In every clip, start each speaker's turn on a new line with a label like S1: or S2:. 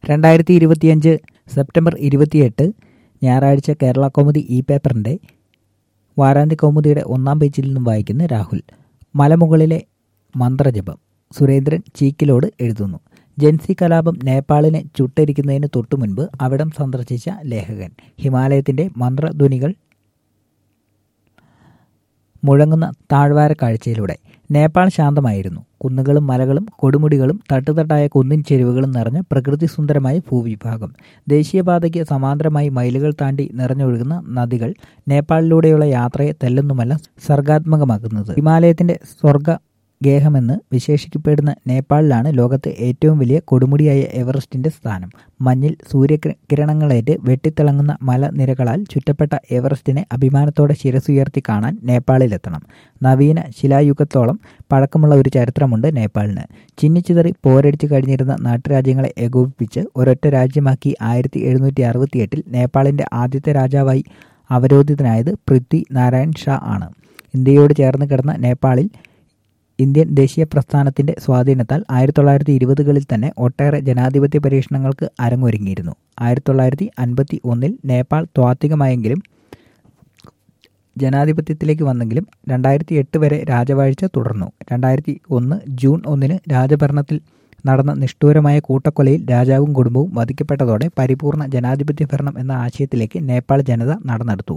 S1: രണ്ടായിരത്തി ഇരുപത്തിയഞ്ച് സെപ്റ്റംബർ ഇരുപത്തിയെട്ട് ഞായറാഴ്ച കേരള കൗമുദി ഇ പേപ്പറിൻ്റെ വാരാന്ത്യ കൗമുദിയുടെ ഒന്നാം പേജിൽ നിന്നും വായിക്കുന്ന രാഹുൽ മലമുകളിലെ മന്ത്രജപം സുരേന്ദ്രൻ ചീക്കിലോട് എഴുതുന്നു ജൻസി കലാപം നേപ്പാളിനെ ചുട്ടരിക്കുന്നതിന് തൊട്ടുമുൻപ് അവിടം സന്ദർശിച്ച ലേഖകൻ ഹിമാലയത്തിൻ്റെ മന്ത്രധ്വനികൾ മുഴങ്ങുന്ന താഴ്വാര കാഴ്ചയിലൂടെ നേപ്പാൾ ശാന്തമായിരുന്നു കുന്നുകളും മലകളും കൊടുമുടികളും തട്ടുതട്ടായ കുന്നിൻ ചെരുവുകളും നിറഞ്ഞ പ്രകൃതി സുന്ദരമായ ഭൂവിഭാഗം ദേശീയപാതയ്ക്ക് സമാന്തരമായി മൈലുകൾ താണ്ടി നിറഞ്ഞൊഴുകുന്ന നദികൾ നേപ്പാളിലൂടെയുള്ള യാത്രയെ തെല്ലൊന്നുമല്ല സർഗാത്മകമാക്കുന്നത് ഹിമാലയത്തിന്റെ സ്വർഗ ഗേഹമെന്ന് വിശേഷിക്കപ്പെടുന്ന നേപ്പാളിലാണ് ലോകത്തെ ഏറ്റവും വലിയ കൊടുമുടിയായ എവറസ്റ്റിന്റെ സ്ഥാനം മഞ്ഞിൽ സൂര്യകിരണങ്ങളേറ്റ് വെട്ടിത്തിളങ്ങുന്ന മലനിരകളാൽ ചുറ്റപ്പെട്ട എവറസ്റ്റിനെ അഭിമാനത്തോടെ ശിരസുയർത്തി കാണാൻ നേപ്പാളിലെത്തണം നവീന ശിലായുഗത്തോളം പഴക്കമുള്ള ഒരു ചരിത്രമുണ്ട് നേപ്പാളിന് ചിന്നിച്ചിതറി പോരടിച്ചു കഴിഞ്ഞിരുന്ന നാട്ടുരാജ്യങ്ങളെ ഏകോപിപ്പിച്ച് ഒരൊറ്റ രാജ്യമാക്കി ആയിരത്തി എഴുന്നൂറ്റി അറുപത്തിയെട്ടിൽ നേപ്പാളിന്റെ ആദ്യത്തെ രാജാവായി അവരോധിതനായത് പൃഥ്വി നാരായൺ ഷാ ആണ് ഇന്ത്യയോട് ചേർന്ന് കിടന്ന നേപ്പാളിൽ ഇന്ത്യൻ ദേശീയ പ്രസ്ഥാനത്തിന്റെ സ്വാധീനത്താൽ ആയിരത്തി തൊള്ളായിരത്തി ഇരുപതുകളിൽ തന്നെ ഒട്ടേറെ ജനാധിപത്യ പരീക്ഷണങ്ങൾക്ക് അരങ്ങൊരുങ്ങിയിരുന്നു ആയിരത്തി തൊള്ളായിരത്തി അൻപത്തി ഒന്നിൽ നേപ്പാൾ ത്വാത്വികമായെങ്കിലും ജനാധിപത്യത്തിലേക്ക് വന്നെങ്കിലും രണ്ടായിരത്തി എട്ട് വരെ രാജവാഴ്ച തുടർന്നു രണ്ടായിരത്തി ഒന്ന് ജൂൺ ഒന്നിന് രാജഭരണത്തിൽ നടന്ന നിഷ്ഠൂരമായ കൂട്ടക്കൊലയിൽ രാജാവും കുടുംബവും വധിക്കപ്പെട്ടതോടെ പരിപൂർണ ജനാധിപത്യ ഭരണം എന്ന ആശയത്തിലേക്ക് നേപ്പാൾ ജനത നടന്നെടുത്തു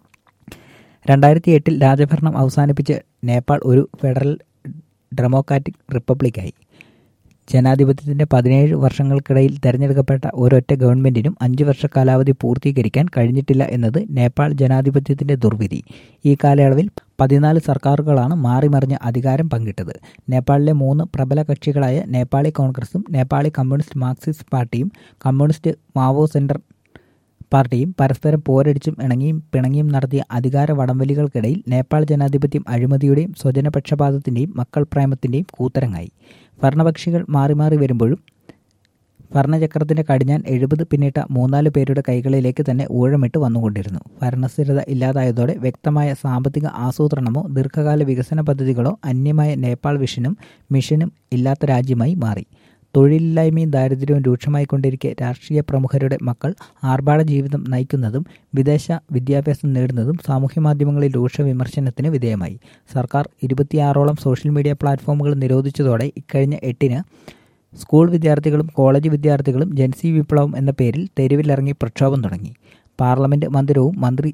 S1: രണ്ടായിരത്തി എട്ടിൽ രാജഭരണം അവസാനിപ്പിച്ച് നേപ്പാൾ ഒരു ഫെഡറൽ ഡെമോക്രാറ്റിക് റിപ്പബ്ലിക്കായി ജനാധിപത്യത്തിന്റെ പതിനേഴ് വർഷങ്ങൾക്കിടയിൽ തെരഞ്ഞെടുക്കപ്പെട്ട ഒരൊറ്റ ഗവൺമെന്റിനും അഞ്ച് വർഷ കാലാവധി പൂർത്തീകരിക്കാൻ കഴിഞ്ഞിട്ടില്ല എന്നത് നേപ്പാൾ ജനാധിപത്യത്തിന്റെ ദുർവിധി ഈ കാലയളവിൽ പതിനാല് സർക്കാരുകളാണ് മാറിമറിഞ്ഞ് അധികാരം പങ്കിട്ടത് നേപ്പാളിലെ മൂന്ന് പ്രബല കക്ഷികളായ നേപ്പാളി കോൺഗ്രസും നേപ്പാളി കമ്മ്യൂണിസ്റ്റ് മാർക്സിസ്റ്റ് പാർട്ടിയും കമ്മ്യൂണിസ്റ്റ് മാവോ സെന്റർ പാർട്ടിയും പരസ്പരം പോരടിച്ചും ഇണങ്ങിയും പിണങ്ങിയും നടത്തിയ അധികാര വടംവലികൾക്കിടയിൽ നേപ്പാൾ ജനാധിപത്യം അഴിമതിയുടെയും സ്വജനപക്ഷപാതത്തിന്റെയും മക്കൾ പ്രേമത്തിന്റെയും കൂത്തരങ്ങായി ഭരണപക്ഷികൾ മാറി മാറി വരുമ്പോഴും ഭരണചക്രത്തിന്റെ കടിഞ്ഞാൻ എഴുപത് പിന്നിട്ട മൂന്നാല് പേരുടെ കൈകളിലേക്ക് തന്നെ ഊഴമിട്ട് വന്നുകൊണ്ടിരുന്നു ഭരണസ്ഥിരത ഇല്ലാതായതോടെ വ്യക്തമായ സാമ്പത്തിക ആസൂത്രണമോ ദീർഘകാല വികസന പദ്ധതികളോ അന്യമായ നേപ്പാൾ വിഷനും മിഷനും ഇല്ലാത്ത രാജ്യമായി മാറി തൊഴിലില്ലായ്മയും ദാരിദ്ര്യവും രൂക്ഷമായിക്കൊണ്ടിരിക്കെ രാഷ്ട്രീയ പ്രമുഖരുടെ മക്കൾ ആർഭാട ജീവിതം നയിക്കുന്നതും വിദേശ വിദ്യാഭ്യാസം നേടുന്നതും സാമൂഹ്യമാധ്യമങ്ങളിൽ രൂക്ഷ വിമർശനത്തിന് വിധേയമായി സർക്കാർ ഇരുപത്തിയാറോളം സോഷ്യൽ മീഡിയ പ്ലാറ്റ്ഫോമുകൾ നിരോധിച്ചതോടെ ഇക്കഴിഞ്ഞ എട്ടിന് സ്കൂൾ വിദ്യാർത്ഥികളും കോളേജ് വിദ്യാർത്ഥികളും ജൻസി വിപ്ലവം എന്ന പേരിൽ തെരുവിലിറങ്ങി പ്രക്ഷോഭം തുടങ്ങി പാർലമെന്റ് മന്ദിരവും മന്ത്രി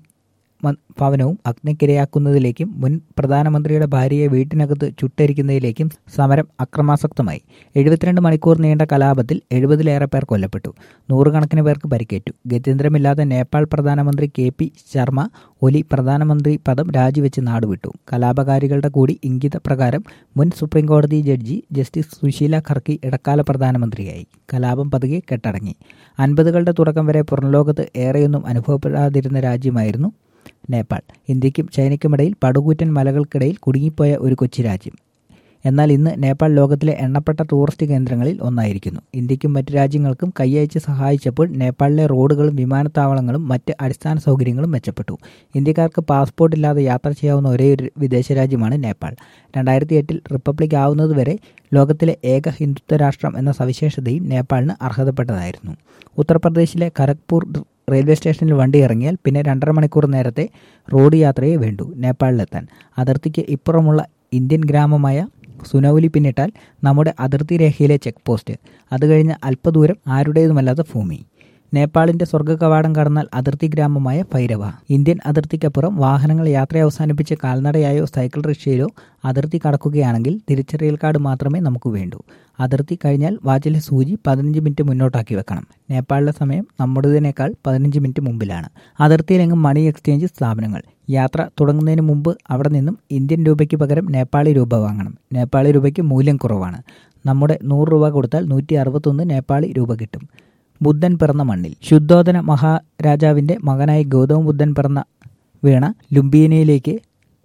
S1: ഭവനവും അഗ്നിക്കിരയാക്കുന്നതിലേക്കും മുൻ പ്രധാനമന്ത്രിയുടെ ഭാര്യയെ വീട്ടിനകത്ത് ചുട്ടരിക്കുന്നതിലേക്കും സമരം അക്രമാസക്തമായി എഴുപത്തിരണ്ട് മണിക്കൂർ നീണ്ട കലാപത്തിൽ എഴുപതിലേറെ പേർ കൊല്ലപ്പെട്ടു നൂറുകണക്കിന് പേർക്ക് പരിക്കേറ്റു ഗത്യന്തരമില്ലാതെ നേപ്പാൾ പ്രധാനമന്ത്രി കെ പി ശർമ്മ ഒലി പ്രധാനമന്ത്രി പദം രാജിവെച്ച് നാടുവിട്ടു കലാപകാരികളുടെ കൂടി ഇംഗിത പ്രകാരം മുൻ സുപ്രീംകോടതി ജഡ്ജി ജസ്റ്റിസ് സുശീല ഖർക്കി ഇടക്കാല പ്രധാനമന്ത്രിയായി കലാപം പതുക്കെ കെട്ടടങ്ങി അൻപതുകളുടെ തുടക്കം വരെ പുറംലോകത്ത് ഏറെയൊന്നും അനുഭവപ്പെടാതിരുന്ന രാജ്യമായിരുന്നു നേപ്പാൾ ഇന്ത്യക്കും ചൈനയ്ക്കുമിടയിൽ പടുകൂറ്റൻ മലകൾക്കിടയിൽ കുടുങ്ങിപ്പോയ ഒരു കൊച്ചു രാജ്യം എന്നാൽ ഇന്ന് നേപ്പാൾ ലോകത്തിലെ എണ്ണപ്പെട്ട ടൂറിസ്റ്റ് കേന്ദ്രങ്ങളിൽ ഒന്നായിരിക്കുന്നു ഇന്ത്യക്കും മറ്റു രാജ്യങ്ങൾക്കും കൈയയച്ച് സഹായിച്ചപ്പോൾ നേപ്പാളിലെ റോഡുകളും വിമാനത്താവളങ്ങളും മറ്റ് അടിസ്ഥാന സൗകര്യങ്ങളും മെച്ചപ്പെട്ടു ഇന്ത്യക്കാർക്ക് പാസ്പോർട്ട് ഇല്ലാതെ യാത്ര ചെയ്യാവുന്ന ഒരേ ഒരു വിദേശ രാജ്യമാണ് നേപ്പാൾ രണ്ടായിരത്തി എട്ടിൽ റിപ്പബ്ലിക് ആവുന്നതുവരെ ലോകത്തിലെ ഏക ഹിന്ദുത്വ രാഷ്ട്രം എന്ന സവിശേഷതയും നേപ്പാളിന് അർഹതപ്പെട്ടതായിരുന്നു ഉത്തർപ്രദേശിലെ ഖരഗ്പൂർ റെയിൽവേ സ്റ്റേഷനിൽ വണ്ടി ഇറങ്ങിയാൽ പിന്നെ രണ്ടര മണിക്കൂർ നേരത്തെ റോഡ് യാത്രയെ വേണ്ടു നേപ്പാളിലെത്താൻ അതിർത്തിക്ക് ഇപ്പുറമുള്ള ഇന്ത്യൻ ഗ്രാമമായ സുനൌലി പിന്നിട്ടാൽ നമ്മുടെ അതിർത്തി രേഖയിലെ ചെക്ക് പോസ്റ്റ് അത് കഴിഞ്ഞ് അല്പദൂരം ആരുടേതുമല്ലാത്ത ഭൂമി നേപ്പാളിന്റെ സ്വർഗ്ഗ കവാടം കടന്നാൽ അതിർത്തി ഗ്രാമമായ ഭൈരവ ഇന്ത്യൻ അതിർത്തിക്കപ്പുറം വാഹനങ്ങൾ യാത്ര അവസാനിപ്പിച്ച് കാൽനടയായോ സൈക്കിൾ റിക്ഷയിലോ അതിർത്തി കടക്കുകയാണെങ്കിൽ തിരിച്ചറിയൽ കാർഡ് മാത്രമേ നമുക്ക് വേണ്ടൂ അതിർത്തി കഴിഞ്ഞാൽ വാച്ചിലെ സൂചി പതിനഞ്ച് മിനിറ്റ് മുന്നോട്ടാക്കി വെക്കണം നേപ്പാളിലെ സമയം നമ്മുടേതിനേക്കാൾ പതിനഞ്ച് മിനിറ്റ് മുമ്പിലാണ് അതിർത്തിയിലെങ്ങും മണി എക്സ്ചേഞ്ച് സ്ഥാപനങ്ങൾ യാത്ര തുടങ്ങുന്നതിന് മുമ്പ് അവിടെ നിന്നും ഇന്ത്യൻ രൂപയ്ക്ക് പകരം നേപ്പാളി രൂപ വാങ്ങണം നേപ്പാളി രൂപയ്ക്ക് മൂല്യം കുറവാണ് നമ്മുടെ നൂറ് രൂപ കൊടുത്താൽ നൂറ്റി അറുപത്തൊന്ന് നേപ്പാളി രൂപ കിട്ടും ബുദ്ധൻ പിറന്ന മണ്ണിൽ ശുദ്ധോധന മഹാരാജാവിന്റെ മകനായി ഗൗതമ ബുദ്ധൻ പിറന്ന വീണ ലുംബിനിയിലേക്ക്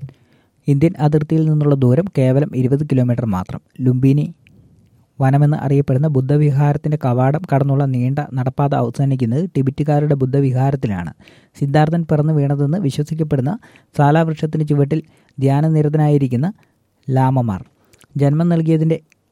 S1: ഇന്ത്യൻ അതിർത്തിയിൽ നിന്നുള്ള ദൂരം കേവലം ഇരുപത് കിലോമീറ്റർ മാത്രം ലുംബിനി വനമെന്ന് അറിയപ്പെടുന്ന ബുദ്ധവിഹാരത്തിന്റെ കവാടം കടന്നുള്ള നീണ്ട നടപ്പാത അവസാനിക്കുന്നത് ടിബറ്റുകാരുടെ ബുദ്ധവിഹാരത്തിലാണ് സിദ്ധാർത്ഥൻ പിറന്നു വീണതെന്ന് വിശ്വസിക്കപ്പെടുന്ന സാലാവൃക്ഷത്തിന് ചുവട്ടിൽ ധ്യാനനിരതനായിരിക്കുന്ന ലാമമാർ ജന്മം നൽകിയതിൻ്റെ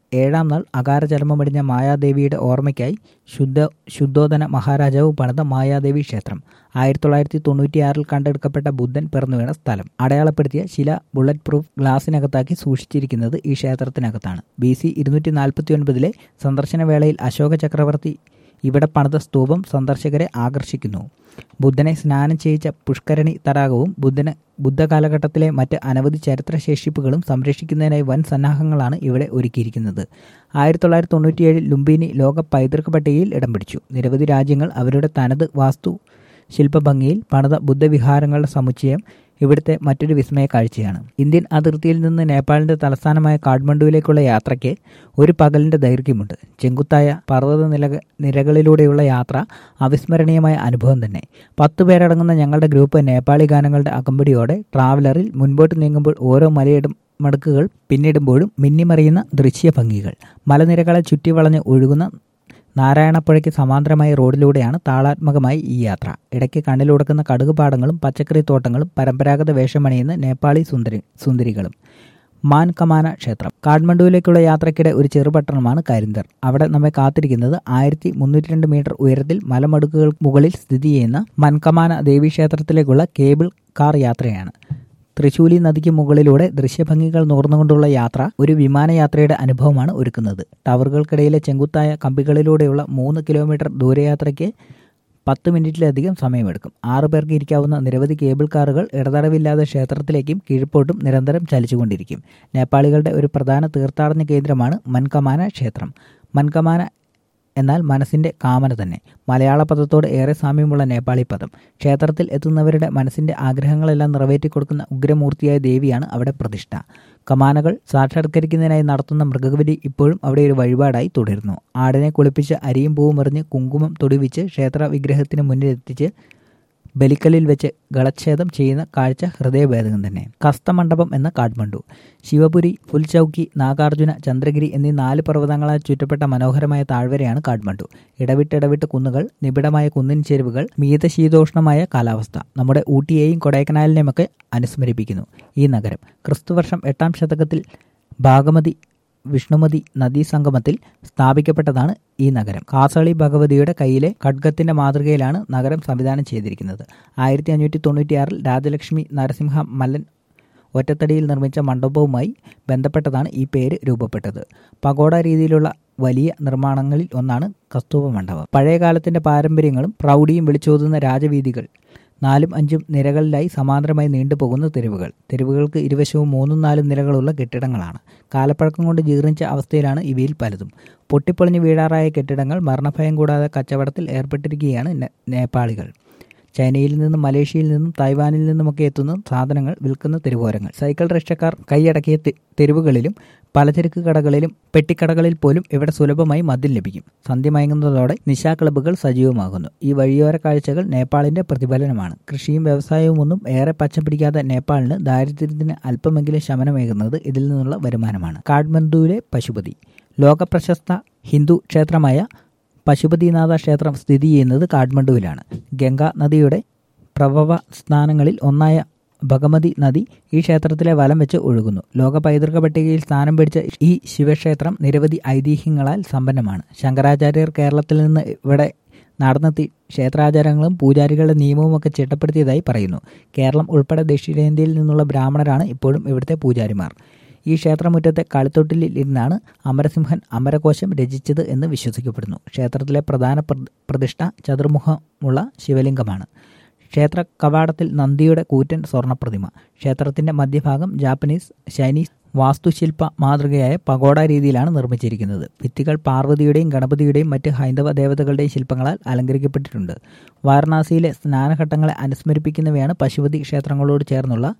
S1: ഏഴാം നാൾ അകാരചർമ്മമടിഞ്ഞ മായാദേവിയുടെ ഓർമ്മയ്ക്കായി ശുദ്ധ ശുദ്ധോധന മഹാരാജാവ് പണിത മായാദേവി ക്ഷേത്രം ആയിരത്തി തൊള്ളായിരത്തി തൊണ്ണൂറ്റിയാറിൽ കണ്ടെടുക്കപ്പെട്ട ബുദ്ധൻ പിറന്നു വീണ സ്ഥലം അടയാളപ്പെടുത്തിയ ശില ബുള്ളറ്റ് പ്രൂഫ് ഗ്ലാസിനകത്താക്കി സൂക്ഷിച്ചിരിക്കുന്നത് ഈ ക്ഷേത്രത്തിനകത്താണ് ബി സി ഇരുന്നൂറ്റി നാൽപ്പത്തി ഒൻപതിലെ സന്ദർശന വേളയിൽ അശോക ചക്രവർത്തി ഇവിടെ പണിത സ്തൂപം സന്ദർശകരെ ആകർഷിക്കുന്നു ബുദ്ധനെ സ്നാനം ചെയ്യിച്ച പുഷ്കരണി തടാകവും ബുദ്ധന് ബുദ്ധകാലഘട്ടത്തിലെ മറ്റ് അനവധി ചരിത്രശേഷിപ്പുകളും സംരക്ഷിക്കുന്നതിനായി വൻ സന്നാഹങ്ങളാണ് ഇവിടെ ഒരുക്കിയിരിക്കുന്നത് ആയിരത്തി തൊള്ളായിരത്തി തൊണ്ണൂറ്റിയേഴിൽ ലുംബിനി ലോക പൈതൃക പട്ടികയിൽ ഇടം പിടിച്ചു നിരവധി രാജ്യങ്ങൾ അവരുടെ തനത് വാസ്തു ശില്പഭംഗിയിൽ പണിത ബുദ്ധവിഹാരങ്ങളുടെ സമുച്ചയം ഇവിടുത്തെ മറ്റൊരു വിസ്മയ കാഴ്ചയാണ് ഇന്ത്യൻ അതിർത്തിയിൽ നിന്ന് നേപ്പാളിന്റെ തലസ്ഥാനമായ കാഠ്മണ്ഡുവിലേക്കുള്ള യാത്രയ്ക്ക് ഒരു പകലിന്റെ ദൈർഘ്യമുണ്ട് ചെങ്കുത്തായ പർവ്വത നില നിരകളിലൂടെയുള്ള യാത്ര അവിസ്മരണീയമായ അനുഭവം തന്നെ പത്തു പേരടങ്ങുന്ന ഞങ്ങളുടെ ഗ്രൂപ്പ് നേപ്പാളി ഗാനങ്ങളുടെ അകമ്പടിയോടെ ട്രാവലറിൽ മുൻപോട്ട് നീങ്ങുമ്പോൾ ഓരോ മലയിടും മടക്കുകൾ പിന്നിടുമ്പോഴും മിന്നിമറിയുന്ന ദൃശ്യഭംഗികൾ മലനിരകളെ ചുറ്റി വളഞ്ഞ് ഒഴുകുന്ന നാരായണപ്പുഴയ്ക്ക് സമാന്തരമായ റോഡിലൂടെയാണ് താളാത്മകമായി ഈ യാത്ര ഇടയ്ക്ക് കണ്ണിലുടക്കുന്ന കടുകുപാടങ്ങളും പച്ചക്കറി തോട്ടങ്ങളും പരമ്പരാഗത വേഷമണിയുന്ന നേപ്പാളി സുന്ദരി സുന്ദരികളും മാൻ കമാന ക്ഷേത്രം കാഠ്മണ്ഡുവിലേക്കുള്ള യാത്രയ്ക്കിടെ ഒരു ചെറുപട്ടണമാണ് കരിന്തർ അവിടെ നമ്മെ കാത്തിരിക്കുന്നത് ആയിരത്തി മുന്നൂറ്റി രണ്ട് മീറ്റർ ഉയരത്തിൽ മലമടുക്കുകൾ മുകളിൽ സ്ഥിതി ചെയ്യുന്ന മൻകമാന ദേവീക്ഷേത്രത്തിലേക്കുള്ള കേബിൾ കാർ യാത്രയാണ് തൃശൂലി നദിക്ക് മുകളിലൂടെ ദൃശ്യഭംഗികൾ നൂർന്നുകൊണ്ടുള്ള യാത്ര ഒരു വിമാനയാത്രയുടെ അനുഭവമാണ് ഒരുക്കുന്നത് ടവറുകൾക്കിടയിലെ ചെങ്കുത്തായ കമ്പികളിലൂടെയുള്ള മൂന്ന് കിലോമീറ്റർ ദൂരയാത്രയ്ക്ക് പത്ത് മിനിറ്റിലധികം സമയമെടുക്കും ആറു പേർക്ക് ഇരിക്കാവുന്ന നിരവധി കേബിൾ കാറുകൾ ഇടതടവില്ലാതെ ക്ഷേത്രത്തിലേക്കും കീഴ്പോട്ടും നിരന്തരം ചലിച്ചുകൊണ്ടിരിക്കും നേപ്പാളികളുടെ ഒരു പ്രധാന തീർത്ഥാടന കേന്ദ്രമാണ് മൻകമാന ക്ഷേത്രം മൻകമാന എന്നാൽ മനസ്സിന്റെ കാമന തന്നെ മലയാള പദത്തോട് ഏറെ സാമ്യമുള്ള നേപ്പാളി പദം ക്ഷേത്രത്തിൽ എത്തുന്നവരുടെ മനസ്സിന്റെ ആഗ്രഹങ്ങളെല്ലാം നിറവേറ്റിക്കൊടുക്കുന്ന ഉഗ്രമൂർത്തിയായ ദേവിയാണ് അവിടെ പ്രതിഷ്ഠ കമാനകൾ സാക്ഷാത്കരിക്കുന്നതിനായി നടത്തുന്ന മൃഗബലി ഇപ്പോഴും അവിടെ ഒരു വഴിപാടായി തുടരുന്നു ആടിനെ കുളിപ്പിച്ച് അരിയും പൂവും എറിഞ്ഞ് കുങ്കുമം തൊടുവിച്ച് ക്ഷേത്ര വിഗ്രഹത്തിന് മുന്നിലെത്തിച്ച് ബലിക്കലിൽ വെച്ച് ഗളച്ഛേദം ചെയ്യുന്ന കാഴ്ച ഹൃദയഭേദകം തന്നെ കസ്തമണ്ഡപം എന്ന കാഠ്മണ്ഡു ശിവപുരി ഫുൽചൌക്കി നാഗാർജുന ചന്ദ്രഗിരി എന്നീ നാല് പർവ്വതങ്ങളാൽ ചുറ്റപ്പെട്ട മനോഹരമായ താഴ്വരയാണ് കാഠ്മണ്ഡു ഇടവിട്ടിടവിട്ട് കുന്നുകൾ നിബിഡമായ കുന്നിൻ ചെരുവുകൾ മീതശീതോഷ്ണമായ കാലാവസ്ഥ നമ്മുടെ ഊട്ടിയെയും കൊടൈക്കനാലിനെയുമൊക്കെ അനുസ്മരിപ്പിക്കുന്നു ഈ നഗരം ക്രിസ്തുവർഷം എട്ടാം ശതകത്തിൽ ഭാഗമതി വിഷ്ണുമതി നദീസംഗമത്തിൽ സ്ഥാപിക്കപ്പെട്ടതാണ് ഈ നഗരം കാസളി ഭഗവതിയുടെ കയ്യിലെ ഖഡ്ഗത്തിന്റെ മാതൃകയിലാണ് നഗരം സംവിധാനം ചെയ്തിരിക്കുന്നത് ആയിരത്തി അഞ്ഞൂറ്റി തൊണ്ണൂറ്റിയാറിൽ രാജലക്ഷ്മി നരസിംഹ മല്ലൻ ഒറ്റത്തടിയിൽ നിർമ്മിച്ച മണ്ഡപവുമായി ബന്ധപ്പെട്ടതാണ് ഈ പേര് രൂപപ്പെട്ടത് പഗോഡ രീതിയിലുള്ള വലിയ നിർമ്മാണങ്ങളിൽ ഒന്നാണ് കസ്തൂപ മണ്ഡപം പഴയകാലത്തിന്റെ പാരമ്പര്യങ്ങളും പ്രൗഢിയും വിളിച്ചോതുന്ന രാജവീതികൾ നാലും അഞ്ചും നിരകളിലായി സമാന്തരമായി നീണ്ടുപോകുന്ന തെരുവുകൾ തെരുവുകൾക്ക് ഇരുവശവും മൂന്നും നാലും നിലകളുള്ള കെട്ടിടങ്ങളാണ് കാലപ്പഴക്കം കൊണ്ട് ജീർണിച്ച അവസ്ഥയിലാണ് ഇവയിൽ പലതും പൊട്ടിപ്പൊളിഞ്ഞ് വീഴാറായ കെട്ടിടങ്ങൾ മരണഭയം കൂടാതെ കച്ചവടത്തിൽ ഏർപ്പെട്ടിരിക്കുകയാണ് നേപ്പാളികൾ ചൈനയിൽ നിന്നും മലേഷ്യയിൽ നിന്നും തായ്വാനിൽ നിന്നുമൊക്കെ എത്തുന്ന സാധനങ്ങൾ വിൽക്കുന്ന തെരുവോരങ്ങൾ സൈക്കിൾ റിക്ഷക്കാർ കൈയടക്കിയ തെരുവുകളിലും പലചരക്ക് കടകളിലും പെട്ടിക്കടകളിൽ പോലും ഇവിടെ സുലഭമായി മദ്യം ലഭിക്കും സന്ധ്യ മയങ്ങുന്നതോടെ നിശാ ക്ലബ്ബുകൾ സജീവമാകുന്നു ഈ വഴിയോര കാഴ്ചകൾ നേപ്പാളിന്റെ പ്രതിഫലനമാണ് കൃഷിയും വ്യവസായവും ഒന്നും ഏറെ പച്ച പിടിക്കാത്ത നേപ്പാളിന് ദാരിദ്ര്യത്തിന് അല്പമെങ്കിലും ശമനമേകുന്നത് ഇതിൽ നിന്നുള്ള വരുമാനമാണ് കാഠ്മണ്ഡുവിലെ പശുപതി ലോകപ്രശസ്ത ഹിന്ദു ക്ഷേത്രമായ പശുപതിനാഥ ക്ഷേത്രം സ്ഥിതി ചെയ്യുന്നത് കാഠ്മണ്ഡുവിലാണ് ഗംഗാ നദിയുടെ പ്രഭവ സ്ഥാനങ്ങളിൽ ഒന്നായ ഭഗമതി നദി ഈ ക്ഷേത്രത്തിലെ വലം വെച്ച് ഒഴുകുന്നു ലോക പൈതൃക പട്ടികയിൽ സ്ഥാനം പിടിച്ച ഈ ശിവക്ഷേത്രം നിരവധി ഐതിഹ്യങ്ങളാൽ സമ്പന്നമാണ് ശങ്കരാചാര്യർ കേരളത്തിൽ നിന്ന് ഇവിടെ നടന്നെത്തി ക്ഷേത്രാചാരങ്ങളും പൂജാരികളുടെ നിയമവും ഒക്കെ ചിട്ടപ്പെടുത്തിയതായി പറയുന്നു കേരളം ഉൾപ്പെടെ ദക്ഷിണേന്ത്യയിൽ നിന്നുള്ള ബ്രാഹ്മണരാണ് ഇപ്പോഴും ഇവിടുത്തെ പൂജാരിമാർ ഈ ക്ഷേത്രമുറ്റത്തെ കളിത്തൊട്ടിലിൽ ഇരുന്നാണ് അമരസിംഹൻ അമരകോശം രചിച്ചത് എന്ന് വിശ്വസിക്കപ്പെടുന്നു ക്ഷേത്രത്തിലെ പ്രധാന പ്രതിഷ്ഠ ചതുർമുഖമുള്ള ശിവലിംഗമാണ് ക്ഷേത്ര കവാടത്തിൽ നന്ദിയുടെ കൂറ്റൻ സ്വർണ്ണപ്രതിമ ക്ഷേത്രത്തിന്റെ മധ്യഭാഗം ജാപ്പനീസ് ചൈനീസ് വാസ്തുശില്പ മാതൃകയായ പഗോഡ രീതിയിലാണ് നിർമ്മിച്ചിരിക്കുന്നത് ഭിത്തികൾ പാർവതിയുടെയും ഗണപതിയുടെയും മറ്റ് ഹൈന്ദവ ദേവതകളുടെയും ശില്പങ്ങളാൽ അലങ്കരിക്കപ്പെട്ടിട്ടുണ്ട് വാരണാസിയിലെ സ്നാനഘട്ടങ്ങളെ അനുസ്മരിപ്പിക്കുന്നവയാണ് പശുപതി ക്ഷേത്രങ്ങളോട് ചേർന്നുള്ള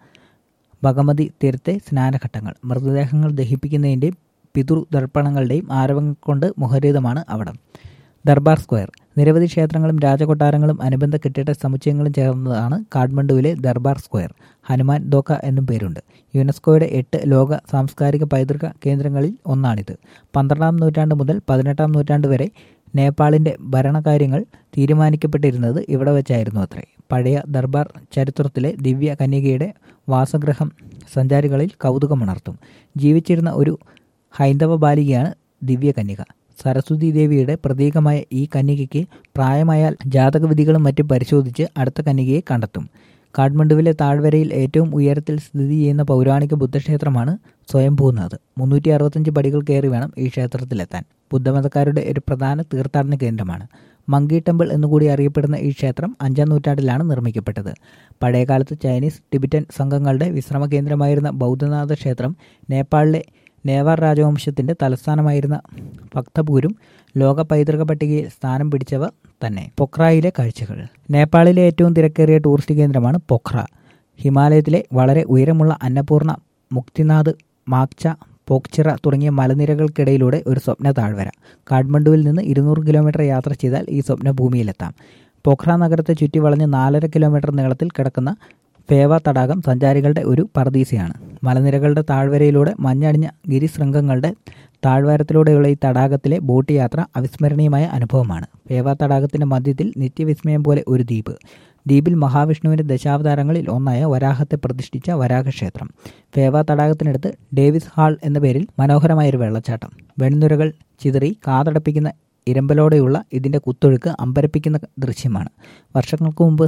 S1: ഭഗമതി തീരത്തെ സ്നാനഘട്ടങ്ങൾ മൃതദേഹങ്ങൾ ദഹിപ്പിക്കുന്നതിൻ്റെയും പിതൃദർപ്പണങ്ങളുടെയും ആരവങ്ങൾ കൊണ്ട് മുഖരിതമാണ് അവിടം ദർബാർ സ്ക്വയർ നിരവധി ക്ഷേത്രങ്ങളും രാജകൊട്ടാരങ്ങളും അനുബന്ധ കെട്ടിട സമുച്ചയങ്ങളും ചേർന്നതാണ് കാഠ്മണ്ഡുവിലെ ദർബാർ സ്ക്വയർ ഹനുമാൻ ദോക്ക എന്നും പേരുണ്ട് യുനെസ്കോയുടെ എട്ട് ലോക സാംസ്കാരിക പൈതൃക കേന്ദ്രങ്ങളിൽ ഒന്നാണിത് പന്ത്രണ്ടാം നൂറ്റാണ്ട് മുതൽ പതിനെട്ടാം നൂറ്റാണ്ട് വരെ നേപ്പാളിന്റെ ഭരണകാര്യങ്ങൾ തീരുമാനിക്കപ്പെട്ടിരുന്നത് ഇവിടെ വെച്ചായിരുന്നു അത്രേ പഴയ ദർബാർ ചരിത്രത്തിലെ ദിവ്യ കന്യകയുടെ വാസഗൃഹം സഞ്ചാരികളിൽ കൗതുകമുണർത്തും ജീവിച്ചിരുന്ന ഒരു ഹൈന്ദവ ബാലികയാണ് ദിവ്യകന്യക സരസ്വതി ദേവിയുടെ പ്രതീകമായ ഈ കന്യകയ്ക്ക് പ്രായമായാൽ ജാതകവിധികളും മറ്റും പരിശോധിച്ച് അടുത്ത കന്യകയെ കണ്ടെത്തും കാഠ്മണ്ഡുവിലെ താഴ്വരയിൽ ഏറ്റവും ഉയരത്തിൽ സ്ഥിതി ചെയ്യുന്ന പൗരാണിക ബുദ്ധക്ഷേത്രമാണ് സ്വയംഭൂനാഥ് മുന്നൂറ്റി അറുപത്തഞ്ച് പടികൾ കയറി വേണം ഈ ക്ഷേത്രത്തിലെത്താൻ ബുദ്ധമതക്കാരുടെ ഒരു പ്രധാന തീർത്ഥാടന കേന്ദ്രമാണ് മങ്കി ടെമ്പിൾ എന്നുകൂടി അറിയപ്പെടുന്ന ഈ ക്ഷേത്രം അഞ്ചാം നൂറ്റാണ്ടിലാണ് നിർമ്മിക്കപ്പെട്ടത് പഴയകാലത്ത് ചൈനീസ് ടിബറ്റൻ സംഘങ്ങളുടെ വിശ്രമ കേന്ദ്രമായിരുന്ന ബൗദ്ധനാഥ ക്ഷേത്രം നേപ്പാളിലെ നേവാർ രാജവംശത്തിന്റെ തലസ്ഥാനമായിരുന്ന ഭക്തപൂരും ലോക പൈതൃക പട്ടികയിൽ സ്ഥാനം പിടിച്ചവ തന്നെ പൊക്രയിലെ കാഴ്ചകൾ നേപ്പാളിലെ ഏറ്റവും തിരക്കേറിയ ടൂറിസ്റ്റ് കേന്ദ്രമാണ് പൊഖ്ര ഹിമാലയത്തിലെ വളരെ ഉയരമുള്ള അന്നപൂർണ മുക്തിനാഥ് മാക്ച പോക്ചിറ തുടങ്ങിയ മലനിരകൾക്കിടയിലൂടെ ഒരു സ്വപ്ന താഴ്വര കാഠ്മണ്ഡുവിൽ നിന്ന് ഇരുന്നൂറ് കിലോമീറ്റർ യാത്ര ചെയ്താൽ ഈ സ്വപ്ന ഭൂമിയിലെത്താം പോഖ്ര നഗരത്തെ ചുറ്റി വളഞ്ഞ് നാലര കിലോമീറ്റർ നീളത്തിൽ കിടക്കുന്ന ഫേവ തടാകം സഞ്ചാരികളുടെ ഒരു പറദീസയാണ് മലനിരകളുടെ താഴ്വരയിലൂടെ മഞ്ഞടിഞ്ഞ ഗിരിശൃംഗങ്ങളുടെ താഴ്വാരത്തിലൂടെയുള്ള ഈ തടാകത്തിലെ ബോട്ട് യാത്ര അവിസ്മരണീയമായ അനുഭവമാണ് ഫേവ തടാകത്തിന്റെ മധ്യത്തിൽ നിത്യവിസ്മയം പോലെ ഒരു ദ്വീപ് ദ്വീപിൽ മഹാവിഷ്ണുവിന്റെ ദശാവതാരങ്ങളിൽ ഒന്നായ വരാഹത്തെ പ്രതിഷ്ഠിച്ച വരാഹക്ഷേത്രം ഫേവ തടാകത്തിനടുത്ത് ഡേവിസ് ഹാൾ എന്ന പേരിൽ മനോഹരമായൊരു വെള്ളച്ചാട്ടം വെൺനുരകൾ ചിതറി കാതടപ്പിക്കുന്ന ഇരമ്പലോടെയുള്ള ഇതിന്റെ കുത്തൊഴുക്ക് അമ്പരപ്പിക്കുന്ന ദൃശ്യമാണ് വർഷങ്ങൾക്ക് മുമ്പ്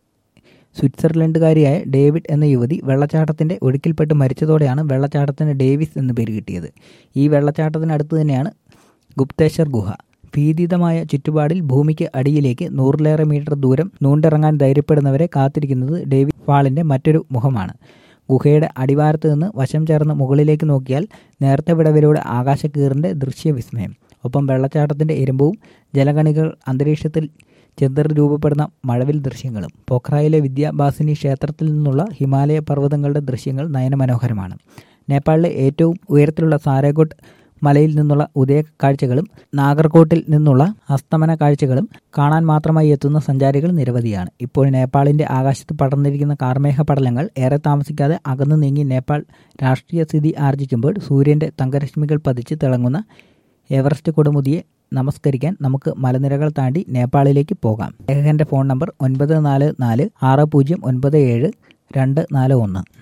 S1: സ്വിറ്റ്സർലൻഡുകാരിയായ ഡേവിഡ് എന്ന യുവതി വെള്ളച്ചാട്ടത്തിന്റെ ഒഴുക്കിൽപ്പെട്ട് മരിച്ചതോടെയാണ് വെള്ളച്ചാട്ടത്തിന് ഡേവിസ് എന്ന് പേര് കിട്ടിയത് ഈ വെള്ളച്ചാട്ടത്തിനടുത്ത് തന്നെയാണ് ഗുപ്തേശ്വർ ഗുഹ ഭീതിതമായ ചുറ്റുപാടിൽ ഭൂമിക്ക് അടിയിലേക്ക് നൂറിലേറെ മീറ്റർ ദൂരം നൂണ്ടിറങ്ങാൻ ധൈര്യപ്പെടുന്നവരെ കാത്തിരിക്കുന്നത് ഡേവിഡ് ഫാളിന്റെ മറ്റൊരു മുഖമാണ് ഗുഹയുടെ അടിവാരത്ത് നിന്ന് വശം ചേർന്ന് മുകളിലേക്ക് നോക്കിയാൽ നേരത്തെ വിടവിലൂടെ ആകാശക്കീറിന്റെ ദൃശ്യവിസ്മയം ഒപ്പം വെള്ളച്ചാട്ടത്തിന്റെ ഇരുമ്പവും ജലകണികൾ അന്തരീക്ഷത്തിൽ ചെന്തർ രൂപപ്പെടുന്ന മഴവിൽ ദൃശ്യങ്ങളും പോഖ്രയിലെ വിദ്യാബാസിനി ക്ഷേത്രത്തിൽ നിന്നുള്ള ഹിമാലയ പർവ്വതങ്ങളുടെ ദൃശ്യങ്ങൾ നയനമനോഹരമാണ് നേപ്പാളിലെ ഏറ്റവും ഉയരത്തിലുള്ള സാരേഗോട്ട് മലയിൽ നിന്നുള്ള ഉദയ കാഴ്ചകളും നാഗർകോട്ടിൽ നിന്നുള്ള അസ്തമന കാഴ്ചകളും കാണാൻ മാത്രമായി എത്തുന്ന സഞ്ചാരികൾ നിരവധിയാണ് ഇപ്പോൾ നേപ്പാളിന്റെ ആകാശത്ത് പടർന്നിരിക്കുന്ന കാർമേഘ പടലങ്ങൾ ഏറെ താമസിക്കാതെ അകന്നു നീങ്ങി നേപ്പാൾ രാഷ്ട്രീയ സ്ഥിതി ആർജിക്കുമ്പോൾ സൂര്യന്റെ തങ്കരശ്മികൾ പതിച്ച് തിളങ്ങുന്ന എവറസ്റ്റ് കൊടുമുതിയെ നമസ്കരിക്കാൻ നമുക്ക് മലനിരകൾ താണ്ടി നേപ്പാളിലേക്ക് പോകാം ലേഖകന്റെ ഫോൺ നമ്പർ ഒൻപത് നാല് നാല് ആറ് പൂജ്യം ഒൻപത് ഏഴ് രണ്ട് നാല് ഒന്ന്